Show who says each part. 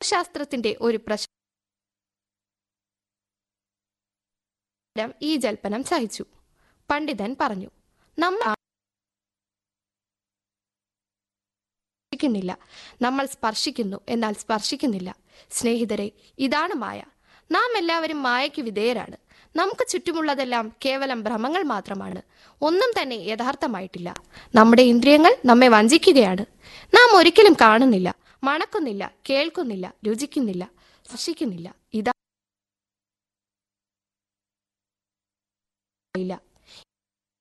Speaker 1: ശാസ്ത്രത്തിന്റെ ഒരു പ്രശ ഈ ജൽപ്പനം സഹിച്ചു പണ്ഡിതൻ പറഞ്ഞു നമ്മൾ സ്പർശിക്കുന്നില്ല നമ്മൾ സ്പർശിക്കുന്നു എന്നാൽ സ്പർശിക്കുന്നില്ല സ്നേഹിതരെ ഇതാണ് മായ നാം എല്ലാവരും മായയ്ക്ക് വിധേയരാണ് നമുക്ക് ചുറ്റുമുള്ളതെല്ലാം കേവലം ഭ്രമങ്ങൾ മാത്രമാണ് ഒന്നും തന്നെ യഥാർത്ഥമായിട്ടില്ല നമ്മുടെ ഇന്ദ്രിയങ്ങൾ നമ്മെ വഞ്ചിക്കുകയാണ് നാം ഒരിക്കലും കാണുന്നില്ല മണക്കുന്നില്ല കേൾക്കുന്നില്ല രുചിക്കുന്നില്ല സ്പർശിക്കുന്നില്ല ഇതാ ഇല്ല